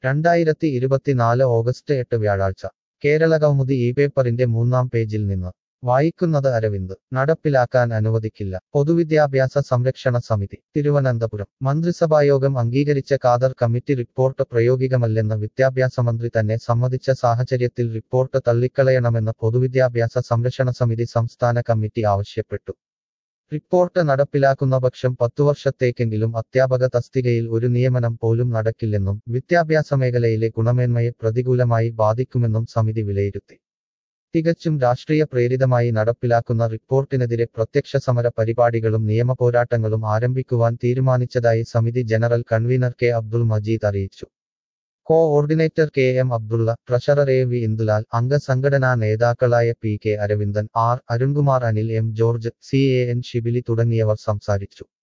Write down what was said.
രണ്ടായിരത്തി ഇരുപത്തിനാല് ഓഗസ്റ്റ് എട്ട് വ്യാഴാഴ്ച കേരള കൗമുദി ഈ പേപ്പറിന്റെ മൂന്നാം പേജിൽ നിന്ന് വായിക്കുന്നത് അരവിന്ദ് നടപ്പിലാക്കാൻ അനുവദിക്കില്ല പൊതുവിദ്യാഭ്യാസ സംരക്ഷണ സമിതി തിരുവനന്തപുരം മന്ത്രിസഭായോഗം അംഗീകരിച്ച കാദർ കമ്മിറ്റി റിപ്പോർട്ട് പ്രായോഗികമല്ലെന്ന് വിദ്യാഭ്യാസ മന്ത്രി തന്നെ സമ്മതിച്ച സാഹചര്യത്തിൽ റിപ്പോർട്ട് തള്ളിക്കളയണമെന്ന് പൊതുവിദ്യാഭ്യാസ സംരക്ഷണ സമിതി സംസ്ഥാന കമ്മിറ്റി ആവശ്യപ്പെട്ടു റിപ്പോർട്ട് നടപ്പിലാക്കുന്ന പക്ഷം പത്തു വർഷത്തേക്കെങ്കിലും അധ്യാപക തസ്തികയിൽ ഒരു നിയമനം പോലും നടക്കില്ലെന്നും വിദ്യാഭ്യാസ മേഖലയിലെ ഗുണമേന്മയെ പ്രതികൂലമായി ബാധിക്കുമെന്നും സമിതി വിലയിരുത്തി തികച്ചും രാഷ്ട്രീയ പ്രേരിതമായി നടപ്പിലാക്കുന്ന റിപ്പോർട്ടിനെതിരെ പ്രത്യക്ഷ സമര പരിപാടികളും നിയമപോരാട്ടങ്ങളും ആരംഭിക്കുവാൻ തീരുമാനിച്ചതായി സമിതി general convener K Abdul Majeed അറിയിച്ചു coordinator K M Abdulla treasurer A V Indulal അംഗസംഘടനാ നേതാക്കളായ P K Aravindan R Arunkumar Anil M George C A N Shibili തുടങ്ങിയവർ സംസാരിച്ചു